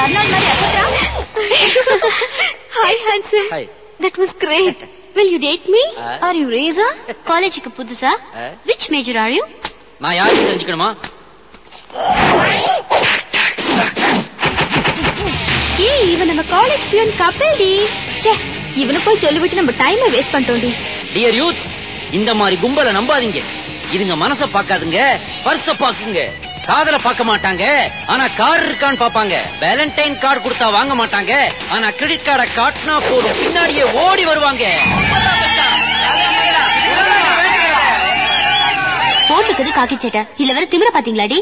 அர்னால் மாதிரி அசத்துறா hi handsome hi that was great will you date me Ah. Are you ரேசா காலேஜுக்கு புதுசா Ah. Which major are you நான் யாருன்னு தெரிஞ்சுக்கணுமா ஏய் இவன் நம்ம காலேஜ் பியூன் கப்பல் டி ச்சே இவனை போய் சொல்லிவிட்டு நம்ம டைமை வேஸ்ட் பண்ணிட்டோம் டி டியர் யூத்ஸ் இந்த மாதிரி கும்பலை நம்பாதீங்க இதுங்க மனச பாக்காதுங்க பர்ஸ பாக்குங்க காதல பார்க்க மாட்டாங்க ஆனா கார் இருக்கான்னு பாப்பாங்க வேலண்டைன் கார்டு கொடுத்தா வாங்க மாட்டாங்க ஆனா கிரெடிட் கார்டை காட்டினா போதும் பின்னாடியே ஓடி வருவாங்க போட்டுக்குது காக்கி சட்டை இல்ல வேற திமிர பாத்தீங்களாடி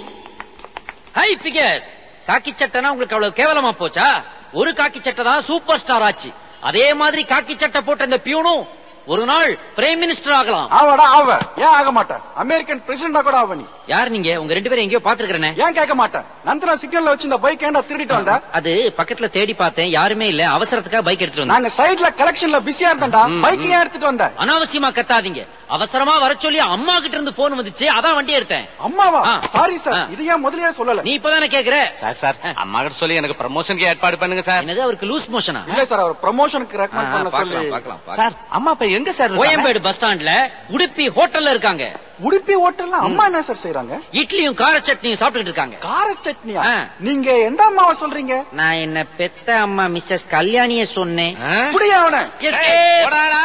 ஹை ஃபிகர்ஸ் காக்கி சட்டைனா உங்களுக்கு அவ்வளவு கேவலமா போச்சா ஒரு காக்கி சட்டை தான் சூப்பர் ஸ்டார் ஆச்சு அதே மாதிரி காக்கி சட்டை போட்ட இந்த பியூனும் ஒரு நாள் பிரைம் மினிஸ்டர் ஆகலாம் ஆவடா ஆவ ஏன் ஆக மாட்டேன் அமெரிக்கன் பிரசிடண்டா கூட ஆவ நீ யார் நீங்க உங்க ரெண்டு பேரும் எங்கேயோ பாத்துருக்கேனே ஏன் கேட்க மாட்டேன் நந்தனா சிக்னல்ல வச்சு இந்த பைக் ஏன்டா திருடிட்டு வந்த அது பக்கத்துல தேடி பார்த்தேன் யாருமே இல்ல அவசரத்துக்காக பைக் எடுத்துட்டு வந்தேன் நாங்க சைடுல கலெக்ஷன்ல பிஸியா இருந்தேன்டா ம், பைக் ம். ஏன் எடுத்துட்டு வந்த அனாவசியமா கத்தாதீங்க அவசரமா வர சொல்லி அம்மா கிட்ட இருந்து போன் வந்துச்சு அதான் வண்டி எடுத்தேன் அம்மாவா ஆ. சாரி சார் ஆ. இது ஏன் முதல்லயே சொல்லல நீ இப்பதானே கேக்குற சார் சார் அம்மா கிட்ட சொல்லி எனக்கு ப்ரமோஷனுக்கு ஏற்பாடு பண்ணுங்க சார் என்னது அவருக்கு லூஸ் மோஷனா இல்ல சார் அவர் ப்ரமோஷனுக்கு ரெக்கமெண்ட் பண்ண சொல்லி பாக்கலாம் பாக்கலாம் சார் அம்மா அப்பா எங்க சார் இருக்காங்க? கோயம்பேடு பஸ் ஸ்டாண்ட்ல உடுப்பி ஹோட்டல்ல இருக்காங்க உடுப்பி ஹோட்டல்ல அம்மா என்ன சார் செய்யறாங்க இட்லியும் கார சட்னியும் சாப்பிட்டுட்டு இருக்காங்க கார சட்னியா ஆ. நீங்க எந்த அம்மாவை சொல்றீங்க நான் என்ன பெத்த அம்மா மிஸ்ஸஸ் கல்யாணிய சொன்னேன் ஆ? புடியா அவன Escape! போடாடா.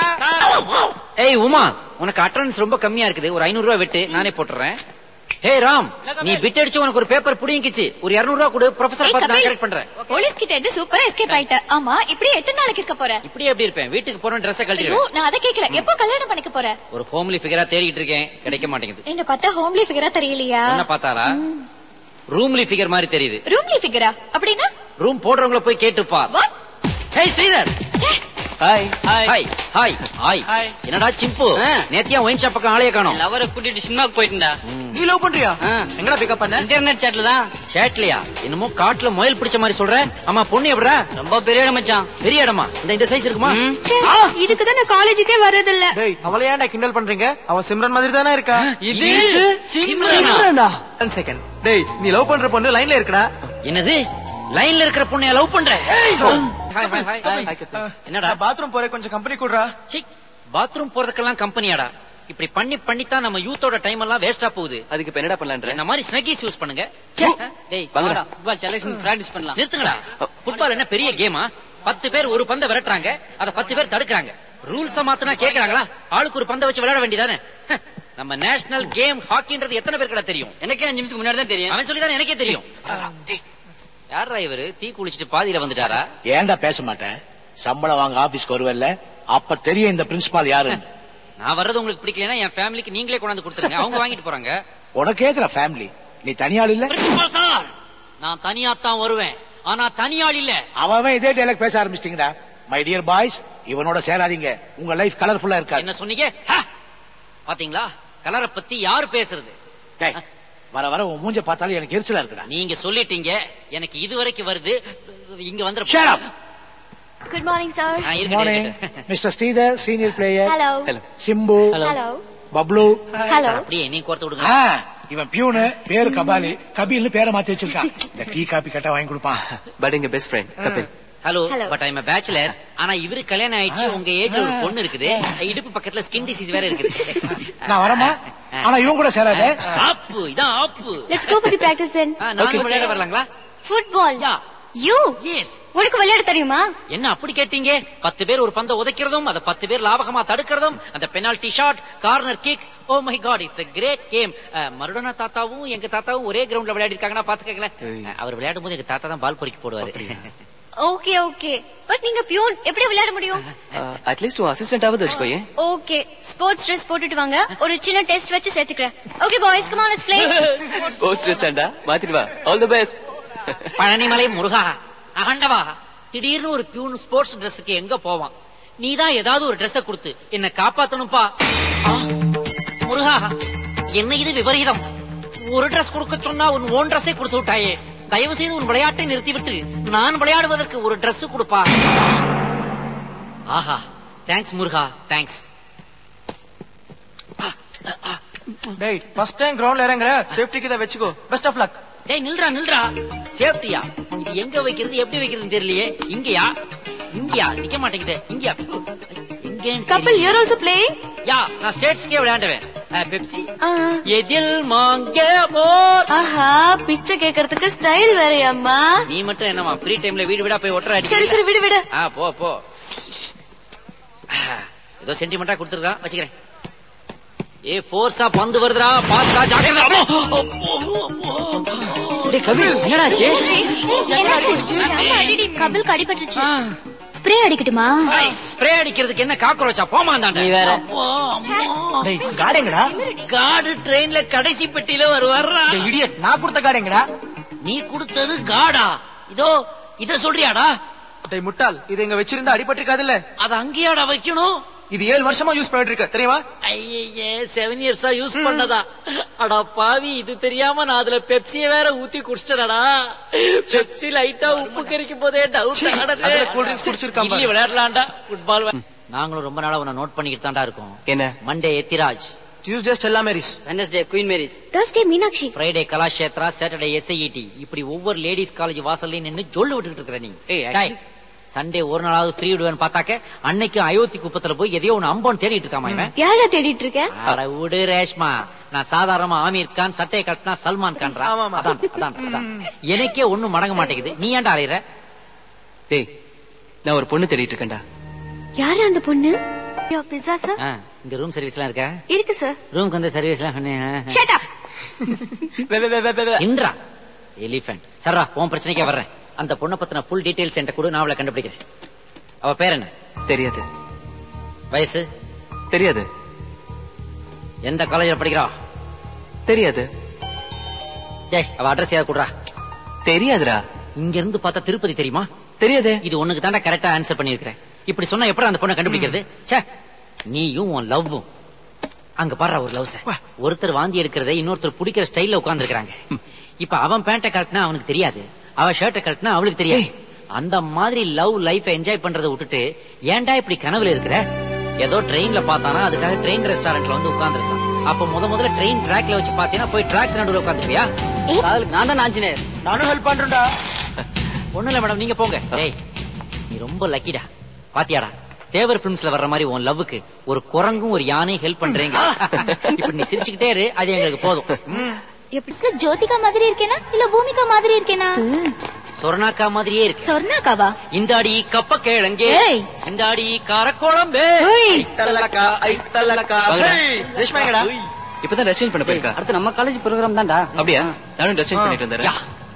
ஏய் உமா உனக்கு அட்டரன்ஸ் ரொம்ப கம்மியா இருக்குது ஒரு ஐநூறு ரூபாய் விட்டு நானே போட்டுறேன் ஹே ராம் நீ பிட் அடிச்சு உனக்கு ஒரு பேப்பர் புடிங்கிச்சு ஒரு 200 ரூபாய் கொடு ப்ரொஃபசர் பார்த்து நான் கரெக்ட் பண்றேன் போலீஸ் கிட்ட இருந்து சூப்பரா எஸ்கேப் ஆயிட்ட ஆமா இப்படி எத்தனை நாளைக்கு இருக்க போற இப்படியே எப்படி இருப்பேன் வீட்டுக்கு போறேன் ட்ரெஸ் ஐயோ கழட்டிடுவேன் நான் அதை கேக்கல எப்போ கல்யாணம் பண்ணிக்க போற ஒரு ஹோம்லி ஃபிகரா தேடிட்டு இருக்கேன் கிடைக்க மாட்டேங்குது என்ன பார்த்தா ஹோம்லி ஃபிகரா தெரியலையா என்ன பார்த்தாரா ரூம்லி ஃபிகர் மாதிரி தெரியுது ரூம்லி ஃபிகரா அப்படின்னா ரூம் போடுறவங்கள போய் கேட்டுப்பா what hey Sridhar hi hi hi hi hi. என்னடா சிம்பு நேத்தியா ஒயின் ஷாப் பக்கம் ஆளைய காணோம் லவரை கூட்டிட்டு சினிமாக்கு போயிட்டுடா நீ லவ் பண்றியா ஆ. எங்கடா பிக்கப் பண்ண இன்டர்நெட் சாட்ல தான் சேட்லியா என்னமோ காட்டுல முயல் பிடிச்ச மாதிரி சொல்ற ஆமா பொண்ணு எப்படா ரொம்ப பெரிய இடம் மச்சான் பெரிய இடமா இந்த இந்த சைஸ் இருக்குமா ம். இதுக்கு தான் நான் காலேஜுக்கே வர்றதில்ல டேய் அவளை ஏன்டா கிண்டல் பண்றீங்க அவ சிம்ரன் மாதிரி தானே இருக்கா இது சிம்ரனா? ஒன் செகண்ட் டேய் நீ லவ் பண்ற பொண்ணு லைன்ல இருக்கடா என்னது லைன்ல இருக்கிற பொண்ணைய லவ் பண்ற ஹாய், ஹாய், ஹாய், ஹாய். என்னடா பாத்ரூம் போறேன் கொஞ்சம் கம்பெனி கூடுறா சி பாத்ரூம் போறதுக்கெல்லாம் கம்பெனியாடா இப்படி பண்ணி பண்ணித்தான் நம்ம யூத்தோட டைம் எல்லாம் வேஸ்டா போகுது அதுக்கு இப்ப என்னடா பண்ணலான்ற இந்த மாதிரி ஸ்னக்கிஸ் யூஸ் பண்ணுங்க டேய் வாங்கடா. ஃபுட்பால் செலக்ஷன் பிராக்டிஸ் பண்ணலாம் நிறுத்துங்கடா ஃபுட்பால் என்ன பெரிய கேமா பத்து பேர் ஒரு பந்தை விரட்டுறாங்க அத பத்து பேர் தடுக்கிறாங்க ரூல்ஸ மாத்தினா கேக்குறாங்களா ஆளுக்கு ஒரு பந்தை வச்சு விளையாட வேண்டியதானே நம்ம நேஷனல் கேம் ஹாக்கின்றது எத்தனை பேருக்கு தெரியும் எனக்கே அஞ்சு நிமிஷத்துக்கு முன்னாடி தான் தெரியும் அவன் சொல்லிதானே எனக்கே தெரியும் யாரா இவரு தீ குளிச்சிட்டு பாதியில வந்துட்டாரா ஏன்டா பேச மாட்டேன் சம்பளம் வாங்க ஆபீஸ்க்கு வருவல்ல அப்ப தெரியும் இந்த பிரின்சிபால் யாரு நான் வர்றது உங்களுக்கு பிடிக்கலன்னா என் ஃபேமிலிக்கு நீங்களே கொண்டாந்து கொடுத்துருங்க அவங்க வாங்கிட்டு போறாங்க உனக்கு ஏதுல ஃபேமிலி நீ தனியாள் இல்ல பிரின்சிபால் சார் நான் தனியா தான் வருவேன் ஆனா தனியாள் இல்ல அவன் அவன் இதே டைலாக் பேச ஆரம்பிச்சிட்டீங்கடா மை டியர் பாய்ஸ் இவனோட சேராதீங்க உங்க லைஃப் கலர்ஃபுல்லா இருக்காது என்ன சொன்னீங்க ஹ! பாத்தீங்களா கலரை பத்தி யாரு பேசுறது டேய், வர வர உன் மூஞ்ச பார்த்தாலும் எனக்கு எரிச்சலா இருக்குடா நீங்க சொல்லிட்டீங்க எனக்கு இது வரைக்கும் வருது இங்க வந்துட Shut up. Good morning sir ஆ, இருக்கட்டும், மார்னிங் இருக்கட்டும். Mister Sridhar senior player hello Simbu hello Bablu hello அப்படியே நீ கோர்த்து விடுங்க ஆ, இவன் பியூனு பேரு கபாலி கபில்னு பேரை மாத்தி வச்சிருக்கான் இந்த டீ காபி கட்ட வாங்கி கொடுப்பான் பட் எங்க best friend Kapil hello Hello. But I'm bachelor ஆனா இவரு கல்யாணம் ஆயிடுச்சு உங்க ஏஜ்ல ஒரு பொண்ணு இருக்குது இடுப்பு பக்கத்துல ஸ்கின் டிசீஸ் வேற இருக்குது நான் வரமா ஆனா இவன் கூட சேராத ஆப்பு இதான் ஆப்பு let's go for the practice then ஆ, நாங்க விளையாட வரலாங்களா ஃபுட்பால் யா யூ எஸ் உனக்கு விளையாட தெரியுமா என்ன அப்படி கேட்டீங்க பத்து பேர் ஒரு பந்தை உதைக்கிறதும் அதை பத்து பேர் லாபகமா தடுக்கிறதும் அந்த penalty shot corner kick oh my God it's a great game மருடனா தாத்தாவும் எங்க தாத்தாவும் ஒரே கிரவுண்ட்ல விளையாடி இருக்காங்கன்னா பாத்துக்கங்களேன் அஹ், அவர் விளையாடும் போது எங்க தாத்தா தான் பால் பொறுக்கி போடுவாரு ஓகே ஓகே பட் நீங்க பியூன் எப்படி விளையாட முடியும் அட்லீஸ்ட் உன் அசிஸ்டன்ட் ஆவது வச்சுக்கோயே ஓகே ஸ்போர்ட்ஸ் ட்ரெஸ் போட்டுட்டு வாங்க ஒரு சின்ன டெஸ்ட் வச்சு சேர்த்துக்கிறேன் okay boys come on let's play sports dress மாத்திட்டு வா all the best Palanimalai Muruga அகண்டவா திடீர்னு ஒரு பியூன் ஸ்போர்ட்ஸ் ட்ரெஸ்ஸுக்கு எங்க போவான் நீதான் ஏதாவது ஒரு ட்ரெஸ்ஸ கொடுத்து என்ன காப்பாத்தணும்பா ஆ, முருகா என்ன இது விபரீதம் ஒரு ட்ரெஸ் கொடுக்க சொன்னா உன் ஓன் ட்ரெஸ்ஸை கொடுத்து விட்டாயே தயவு செய்து உன் விளையாட்டை நிறுத்திவிட்டு நான் விளையாடுவதற்கு ஒரு Dress கொடுப்பா ஆஹா தேங்க்ஸ் முருகா தேங்க்ஸ் டேய் ஃபர்ஸ்ட் டைம் கிரவுண்ட்ல இறங்குற சேஃப்டிக்கு இதை வச்சுக்கோ பெஸ்ட் ஆஃப் லக் டேய் நில்றா நில்றா சேஃப்டியா இது எங்க வைக்கிறது எப்படி வைக்கிறதுன்னு தெரியலையே இங்கயா இங்கயா நிக்க மாட்டேங்குது இங்கயா எங்கன்னு கப்பல் தெரியலையே. யூர் ஆல்சோ பிளேயிங் யா நான் ஸ்டேட்ஸ்க்கே விளையாண்டுவேன் பெப்சி எதில் மாங்க போ ஆஹா பிச்சை கேக்குறதுக்கு ஸ்டைல் வேறயாம்மா நீ மட்டும் என்னமா ஃப்ரீ டைம்ல வீடு வீடா போய் ஒட்டுற சரி சரி விடு விடு ஆ போ போ ஆ, ஏதோ சென்டிமெண்டா கொடுத்துருக்கான் வச்சுக்கிறேன் ஏ போர்ஸா பந்து வருதுடா பாத்துடா ஜாக்கிரதா அம்மோ! டேய் கபில் என்னடா ஆச்சு கபில் அடிபட்டுருச்சு ஸ்ப்ரே அடிக்கட்டுமா ஸ்ப்ரே அடிக்கிறதுக்கு என்ன காக்ரோச்சா போமா நீ வேற டேய் காடேங்கடா காடு ட்ரெயின்ல கடைசி பெட்டியில வருவாரா டேய் இடியட் நான் கொடுத்த காடேங்கடா நீ கொடுத்தது காடா இதோ இத சொல்றியாடா டேய் முட்டாள் இது இங்க வச்சிருந்தா அடிபட்டிருக்காதுல்ல அத அங்கேயாடா வைக்கணும் இது ஏழு வருஷமா யூஸ் பண்ணிட்டு இருக்க தெரியுமா ஐயே செவன் இயர்ஸா யூஸ் பண்ணதா அடா பாவி இது தெரியாம நான் அதுல பெப்சிய வேற ஊத்தி குடிச்சிட்டடா பெப்சி லைட்டா உப்பு கறிக்கும் போதே டவுட் சீ, அதுல cool drinks குடிச்சிருக்கான் பாரு. இல்ல விளையாடலாம்டா ஃபுட்பால் நாங்களும் ரொம்ப நாளா உன்னை நோட் பண்ணிக்கிட்டு தான்டா இருக்கோம் என்ன Monday Ethiraj Tuesday Stella Maris Wednesday Queen Mary's Thursday Meenakshi Friday Kalakshetra Saturday SIET இப்படி ஒவ்வொரு லேடிஸ் காலேஜ் வாசல்லையும் நின்னு ஜொல்லு விட்டுக்கிட்டு இருக்கிற நீ ஏய், டேய், சண்டே ஒரு நாளாவது ஃப்ரீ விடுவேன்னு பார்த்தாக்க அன்னைக்கு அயோத்தி குப்பத்துல போய் எதையோ ஒண்ணு அம்பன் தேடிட்டு இருக்காமா இவன் யாரா தேடிட்டு இருக்க அட விடு ரேஷ்மா நான் சாதாரணமா ஆமீர் கான் சட்டையை கட்டினா சல்மான் கான்ரா ஆமாமா. அதான் அதான் அதான் எனக்கே ஒண்ணும் மடங்க மாட்டேங்குது நீ ஏன்டா அலையிற டேய் நான் ஒரு பொண்ணு தேடிட்டு இருக்கேன்டா யாரு அந்த பொண்ணு பிஸா சார் ஆ, இங்க ரூம் சர்வீஸ் எல்லாம் இருக்கா இருக்கு சார் ரூம்க்கு வந்து சர்வீஸ் எல்லாம் ஷட் அப் வே, வே, வே, வே, வே, வே. இன்றா எலிபென்ட் சர்ரா உன் பிரச்சனைக்கே வர்றேன் அந்த பொண்ணை பத்தின ஃபுல் டீடைல்ஸ் என்கிட்ட கூட நான் அவளை கண்டுபிடிக்கிறேன் அவ பேர் என்ன தெரியாது வயசு தெரியாது எந்த காலேஜ்ல படிக்கிறா தெரியாது டேய் அவ அட்ரஸ் ஏதாவது கொடுறா தெரியாதுடா இங்க இருந்து பார்த்தா திருப்பதி தெரியுமா தெரியாதே இது உனக்கு தாண்டா கரெக்டா ஆன்சர் பண்ணிருக்கிறேன் இப்படி சொன்னா எப்படி அந்த பொண்ணை கண்டுபிடிக்கிறது ச்சே நீயும் உன் லவ்வும் அங்க பாடுற ஒரு லவ்ஸ ஒருத்தர் வாந்தி எடுக்கிறத இன்னொருத்தர் பிடிக்கிற ஸ்டைல்ல உட்கார்ந்து இருக்காங்க இப்ப அவன் பேண்ட கழட்டினா அவனுக்கு தெரியாது அவ ஷர்ட்டை கழட்டினா அவளுக்கு தெரியாது அந்த மாதிரி லவ் லைஃப் என்ஜாய் பண்றதை விட்டுட்டு ஏன்டா இப்படி கனவுல இருக்கிற ஏதோ ட்ரெயின்ல பார்த்தானா அதுக்காக ட்ரெயின் ரெஸ்டாரண்ட்ல வந்து உட்கார்ந்துருக்கான் அப்ப முத முதல்ல ட்ரெயின் ட்ராக்ல வச்சு பாத்தீங்கன்னா போய் ட்ராக் நடுவுல உட்காந்துருவியா நான் தான் ஆஞ்சநேயர் நானும் ஹெல்ப் பண்றேன்டா ஒண்ணு இல்ல மேடம் நீங்க போங்க டேய் நீ ரொம்ப லக்கிடா பாத்தியாடா தேவர் பிலிம்ஸ்ல வர்ற மாதிரி உன் லவ்வுக்கு ஒரு குரங்கும் ஒரு யானையும் ஹெல்ப் பண்றீங்க இப்ப நீ சிரிச்சுக்கிட்டே இரு அது எங்களுக்கு போதும் எப்படி சார் ஜோதிகா மாதிரி இருக்கேனா இல்ல பூமிகா மாதிரி இருக்கேனா சொர்ணாக்கா மாதிரியே இருக்கு சொர்ணாக்காவா இந்தாடி கப்ப கிழங்கே ஏய். இந்தாடி காரக்குழம்பு ஐத்தல்லக்கா ஐத்தல்லக்கா வாங்கடா. ஹேய், ரேஷ்மா எங்கடா இப்பதான் ரச்சன் பண்ண போயிருக்கா அடுத்து நம்ம காலேஜ் ப்ரோக்ராம் தான்டா அப்படியா நானும் ரச்சன் ஆ. பண்ணிட்டு வந்துடுறேன் யா.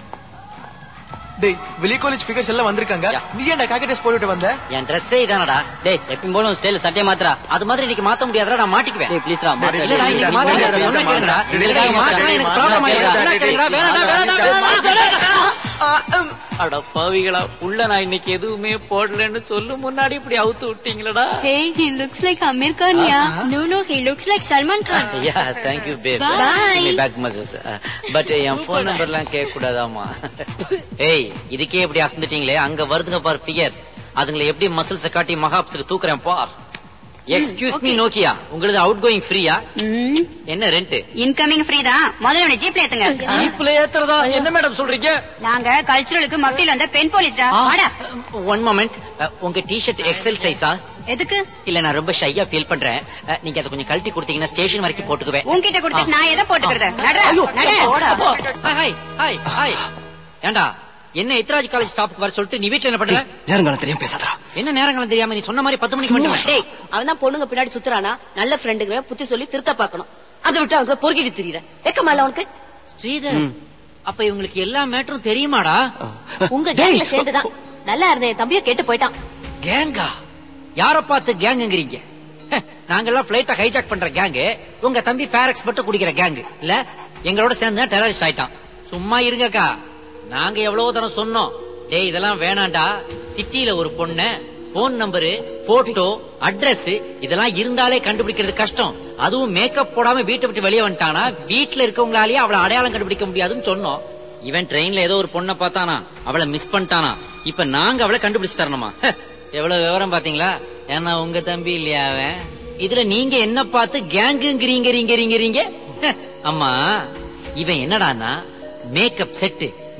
டேய் வெளி காலேஜ் ஃபிகர்ஸ் எல்லாம் வந்திருக்காங்க யா. நீ ஏன்டா காக்கெட் ட்ரெஸ் போட்டுட்டு வந்த என் ட்ரெஸ்ஸே இதானடா டேய் எப்பயும் போல ஸ்டைல் சட்டை மாத்திரா அது மாதிரி இன்னைக்கு மாத்த முடியாதடா நான் மாட்டிக்குவேன் டேய் ப்ளீஸ்டா மாத்து. இல்லடா இன்னைக்கு மாத்த முடியாதுடா சொன்னா கேளுடா இல்லடா மாத்தினா எனக்கு ப்ராப்ளம் ஆயிடுடா சொன்னா கேளுடா வேணாடா வேணாடா வேணாடா அட பாவிகளா உள்ள நான் இன்னைக்கு எதுவுமே போடலன்னு சொல்லு முன்னாடி இப்படி அவுத்து விட்டீங்களடா Hey, he looks like Amir Khan, yeah. No, no, he looks like Salman Khan. Ya thank you babe Bye. Back muscles but என் போன் நம்பர்லாம் கேட்க கூடாதாமா ஏய் இதுக்கே இப்படி அசந்துட்டீங்களே அங்க வருதுங்க பார் ஃபிகர்ஸ் அதுங்களை எப்படி மசில்ஸ் காட்டி மகாப்ஸுக்கு தூக்குறேன் பார் எக்ஸ்கியூஸ் மீ நோக்கியா உங்களது அவுட் கோயிங் ஃப்ரீயா என்ன ரெண்ட் இன்கமிங் ஃப்ரீ தான் முதல்ல உன்னை ஜீப்ல ஏத்துங்க ஜீப்ல ஏத்துறதா என்ன மேடம் சொல்றீங்க நாங்க கல்ச்சுரலுக்கு மப்டில வந்த பெண் போலீஸ்டா வாடா ஒன் மொமெண்ட் உங்க டி-ஷர்ட் எக்ஸல் சைஸா எதுக்கு இல்ல நான் ரொம்ப ஷையா ஃபீல் பண்றேன் அஹ், நீங்க அதை கொஞ்சம் கழட்டி கொடுத்தீங்கன்னா ஸ்டேஷன் வரைக்கும் போட்டுக்குவேன் உன்கிட்ட கொடுத்துட்டு நான் எதை போட்டுக்கிறது நடா நட ஹாய் ஹாய் ஹாய் ஏண்டா என்ன எத்ராஜ் காலேஜ் ஸ்டாஃப்க்கு வர சொல்லிட்டு நீ வீட்டுல என்ன பண்ற நேரங்காலம் தெரியாம பேசாதடா என்ன நேரங்களும் தெரியாம நீ சொன்ன மாதிரி பத்து மணிக்கு மட்டும் டேய் அவன் தான் பொண்ணுங்க பின்னாடி சுத்துறானா நல்ல ஃப்ரெண்டுங்க புத்தி சொல்லி திருத்த பாக்கணும் அதை விட்டு அவங்க பொறுக்கிட்டு தெரியல வெக்கமா இல்ல உனக்கு ஸ்ரீதர் அப்ப இவங்களுக்கு எல்லா மேட்டரும் தெரியுமாடா உங்க கேங்ல சேர்ந்துதான் நல்லா இருந்த என் தம்பிய கேட்டு போயிட்டான் கேங்கா யார பார்த்து கேங்குங்கிறீங்க ஹ, நாங்கெல்லாம் பிளைட்ட ஹைஜாக் பண்ற கேங்கு உங்க தம்பி ஃபேரக்ஸ் மட்டும் குடிக்கிற கேங்கு இல்ல எங்களோட சேர்ந்து டெரரிஸ்ட் ஆயிட்டான் சும்மா இருங்கக்கா நாங்க எவ்வளவு தரம் சொன்னோம் டேய் இதெல்லாம் வேணாண்டா சிட்டில ஒரு பொண்ணு போன் நம்பரு போட்டோ அட்ரஸ் இதெல்லாம் இருந்தாலே கண்டுபிடிக்கிறது கஷ்டம் அதுவும் மேக்கப் போடாம வீட்டை விட்டு வெளியே வந்துட்டானா வீட்டுல இருக்கவங்களாலேயே அவளை அடையாளம் கண்டுபிடிக்க முடியாதுன்னு சொன்னோம் இவன் ட்ரெயின்ல ஏதோ ஒரு பொண்ணை பார்த்தானா அவளை மிஸ் பண்ணிட்டானா இப்ப நாங்க அவளை கண்டுபிடிச்சு தரணுமா ஹ, எவ்வளவு விவரம் பாத்தீங்களா ஏன்னா உங்க தம்பி இல்லையா அவன் இதுல நீங்க என்ன பார்த்து கேங்குங்கிறீங்க ரீங்க ரீங்க ரீங்க ஹ, அம்மா இவன் என்னடான்னா மேக்கப் செட்டு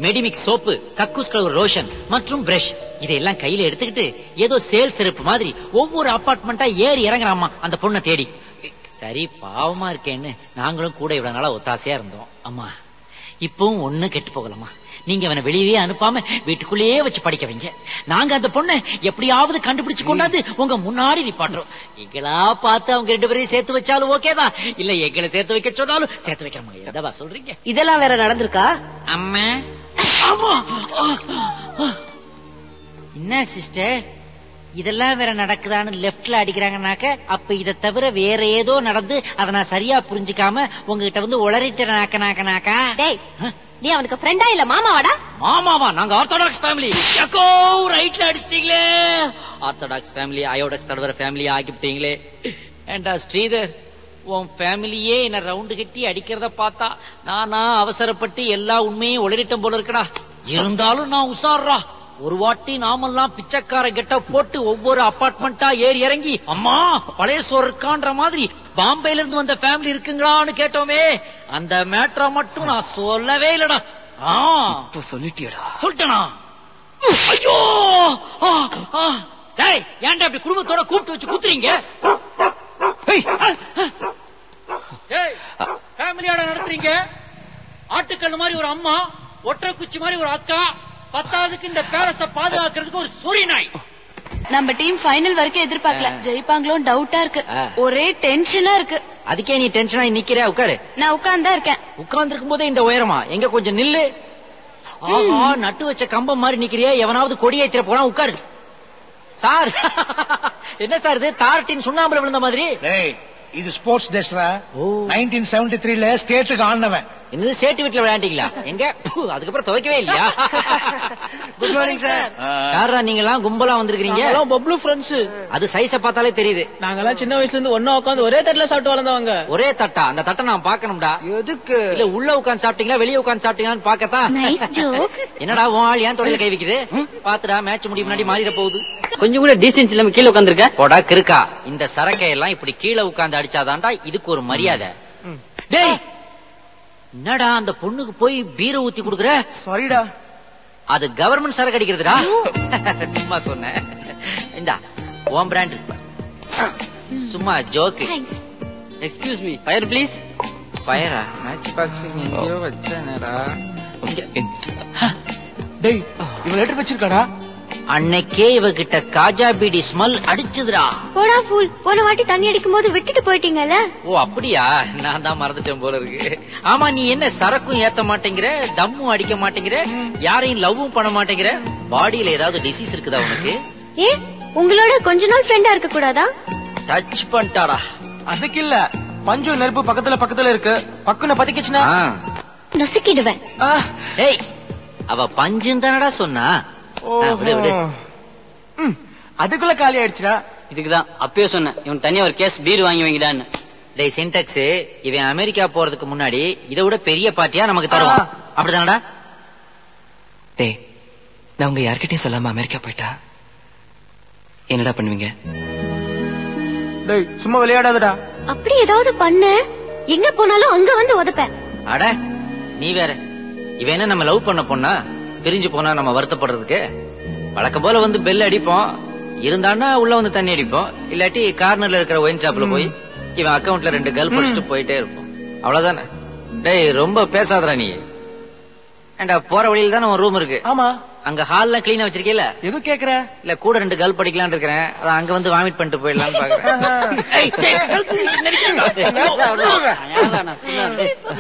மெடிமிக் சோப்பு கக்கூஸ் கலர் ரோஷன் மற்றும் பிரஷ் இதையெல்லாம் கையில எடுத்துக்கிட்டு ஏதோ சேல் சிறப்பு மாதிரி ஒவ்வொரு அபார்ட்மெண்டா ஏறி இறங்குறாமா அந்த பொண்ணை தேடி சரி பாவமா இருக்கேன்னு நாங்களும் கூட இவ்வளவு நாளா ஒத்தாசையா இருந்தோம் அம்மா இப்பவும் ஒண்ணு கெட்டு போகலாமா நீங்க அவனை வெளியவே அனுப்பாம வீட்டுக்குள்ளேயே வச்சு படிக்க வைங்க நாங்க அந்த பொண்ணை எப்படியாவது கண்டுபிடிச்சு கொண்டாந்து உங்க முன்னாடி நிப்பாட்டுறோம் எங்களா பார்த்து அவங்க ரெண்டு பேரையும் சேர்த்து வச்சாலும் ஓகேதான் இல்ல எங்களை சேர்த்து வைக்க சொன்னாலும் சேர்த்து வைக்கிற முடியாது என்னவா சொல்றீங்க இதெல்லாம் வேற நடந்திருக்கா அம்மா ஆமா என்ன சிஸ்டர் இதெல்லாம் வேற நடக்குதான்னு லெப்ட்ல அடிக்கிறாங்கனாக்க அப்ப இத தவிர வேற ஏதோ நடந்து அத நான் சரியா புரிஞ்சுக்காம உங்ககிட்ட வந்து உளறிட்டு நாக்க நாக்க நாக்கா டேய் நீ அவனுக்கு ஃப்ரெண்டா இல்ல மாமாவாடா மாமாவா நாங்க ஆர்த்தடாக்ஸ் ஃபேமிலி எக்கோ ரைட்ல அடிச்சிட்டீங்களே ஆர்த்தடாக்ஸ் ஃபேமிலி அயோடாக்ஸ் தடவர ஃபேமிலி ஆக்கிவிட்டீங்களே ஏண்டா ஸ்ரீதர் உன் ஃபேமிலியே என்ன ரவுண்டு கட்டி அடிக்கிறத பார்த்தா நானா அவசரப்பட்டு எல்லா உண்மையும் உளறிட்டம் போல இருக்கடா இருந்தாலும் நான் உசார்றா ஒரு வாட்டி நாமெல்லாம் பிச்சைக்கார கெட்ட போட்டு ஒவ்வொரு அபார்ட்மெண்டா ஏறி இறங்கி அம்மா பழைய சோறு இருக்கான்ற மாதிரி பாம்பேல இருந்து வந்த ஃபேமிலி இருக்குங்களான்னு கேட்டோமே அந்த மேட்ரை மட்டும் நான் சொல்லவே இல்லடா ஆ இப்போ சொல்லிட்டியடா சொல்லிட்டனா ஐயோ ஆ, ஆ. டேய் ஏன்டா இப்படி குடும்பத்தோட கூப்பிட்டு வச்சு குத்துறீங்க ஏய், டேய் ஃபேமிலியோட நடத்துறீங்க ஆட்டுக்கல் மாதிரி ஒரு அம்மா ஒற்றை குச்சி மாதிரி ஒரு அக்கா பத்தாவதுக்கு இந்த பேலஸ பாதுகாக்கிறதுக்கு ஒரு சொறி நாய் நம்ம டீம் ஃபைனல் வரைக்கும் எதிர்பார்க்கல ஜெயிப்பாங்களோன்னு டவுட்டா இருக்கு ஆ. ஒரே டென்ஷனா இருக்கு அதுக்கே நீ டென்ஷன் ஆகி நிக்கிற உட்காரு நான் உட்கார்ந்தா இருக்கேன் உட்கார்ந்து இருக்கும் போதே இந்த உயரமா எங்க கொஞ்சம் நில்லு ஆஹா நட்டு வச்ச கம்பம் மாதிரி நிக்கிறியே எவனாவது கொடியை ஏத்திர போனா உட்காரு சார் என்ன சார் இது தாரட்டின் சுண்ணாம்புல விழுந்த மாதிரி டேய் இது ஸ்போர்ட்ஸ் டேஸ்ரா ஓ. நைன்டீன் செவன்டி த்ரீல ஸ்டேட்டுக்கு ஆனவன் என்னது சேட்டு வீட்டுல விளையாண்டீங்களா எங்க பு, அதுக்கப்புறம் துவைக்கவே இல்லையா குட் மார்னிங் சார் யாரா நீங்க எல்லாம் கும்பலா வந்திருக்கீங்க பப்ளு ஃப்ரெண்ட்ஸ் அது சைஸ பார்த்தாலே தெரியுது நாங்கெல்லாம் சின்ன வயசுல இருந்து ஒன்னா உட்காந்து ஒரே தட்டுல சாப்பிட்டு வளர்ந்தவங்க ஒரே தட்டா அந்த தட்டை நான் பார்க்கணும்டா எதுக்கு இல்ல உள்ள உட்கார்ந்து சாப்பிட்டீங்களா வெளிய உட்கார்ந்து சாப்பிட்டீங்களான்னு பாக்கத்தான் Nice joke. என்னடா உன் ஆள் ஏன் தொடையில கை வைக்குது பாத்துடா மேட்ச் முடிய முன்னாடி மாறிட போகுது கொஞ்சம் கூட டீசென்ஸ் இல்லாம கீழே உட்காந்துருக்க போடா கிறுக்கா இந்த சரக்கை எல்லாம் இப்படி கீழே உட்கார்ந்து அடிச்சாதான்டா இதுக்கு ஒரு மரியாதை டேய் என்னடா அந்த பொண்ணுக்கு போய் பீரை ஊத்தி குடுக்குற சாரிடா அது கவர்மெண்ட் சரக்கு அடிக்கிறதுடா சும்மா சொன்னேன் இந்தா ஓம் பிராண்ட் சும்மா joke thanks excuse me fire please ஃபயரா மேட்ச் பாக்ஸிங் எங்கேயோ வச்சேனடா இங்க டேய் இவன் லெட்டர் வச்சிருக்காடா அன்னைக்கே இவகிட்ட காஜா பீடி ஸ்மெல் அடிச்சதுடா போடா ஃபூல் போன வாட்டி தண்ணி அடிக்கும் போது விட்டுட்டு போயிட்டீங்கல்ல ஓ அப்படியா நான் தான் மறந்துட்டேன் போல இருக்கு ஆமா நீ என்ன சரக்கும் ஏத்த மாட்டேங்கிற தம்மும் அடிக்க மாட்டேங்கிற யாரையும் லவ்வும் பண்ண மாட்டேங்கிற பாடியில ஏதாவது டிசீஸ் இருக்குதா உனக்கு ஏ உங்களோட கொஞ்ச நாள் ஃப்ரெண்டா இருக்க கூடாதா டச் பண்ணிட்டாடா அதுக்கு இல்ல பஞ்சு நெருப்பு பக்கத்துல பக்கத்துல இருக்கு பக்குன்னு பத்திக்கிச்சுனா ஆ. நசுக்கிடுவேன் ஆ, ஏய் அவ பஞ்சுன்னு தானடா சொன்னா ஆ, விடு விடு ம், அதுக்குள்ள காலி ஆயிடுச்சுடா இதுக்குதான் அப்பயே சொன்னேன் இவன் தனியா ஒரு கேஸ் பீர் வாங்கி வைங்கடான்னு டேய் சின்டாக்ஸ் இவன் அமெரிக்கா போறதுக்கு முன்னாடி இதை விட பெரிய பார்ட்டியா நமக்கு தருவான் அப்படிதானடா டேய் நான் உங்க யார்கிட்டயும் சொல்லாம அமெரிக்கா போயிட்டா என்னடா பண்ணுவீங்க டேய் சும்மா விளையாடாதடா அப்படி ஏதாவது பண்ணு எங்க போனாலும் அங்க வந்து உதப்பேன் அட நீ வேற இவன் என்ன நம்ம லவ் பண்ண பொண்ணா பிரிஞ்சு போனா நம்ம வருத்தப்படுறதுக்கு வழக்கம் போல வந்து பெல் அடிப்போம் இருந்தான்னா உள்ள வந்து தண்ணி அடிப்போம் இல்லாட்டி கார்னர்ல இருக்கிற ஒயின் ஷாப்ல போய் இவன் அக்கவுண்ட்ல ரெண்டு கேர்ள் படிச்சுட்டு போயிட்டே இருப்போம் அவ்வளவுதானே டேய் ரொம்ப பேசாதடா நீ ஏண்டா போற வழியில தானே உன் ரூம் இருக்கு ஆமா அங்க ஹால்ல கிளீனா வச்சிருக்கீல எது கேக்குற இல்ல கூட ரெண்டு கேர்ள் படிக்கலாம்னு இருக்கிறேன் அதான் அங்க வந்து வாமிட் பண்ணிட்டு போயிடலாம்னு பாக்குறேன் ஏய், டேய், கழுத்து நெரிக்கிறேன்டா.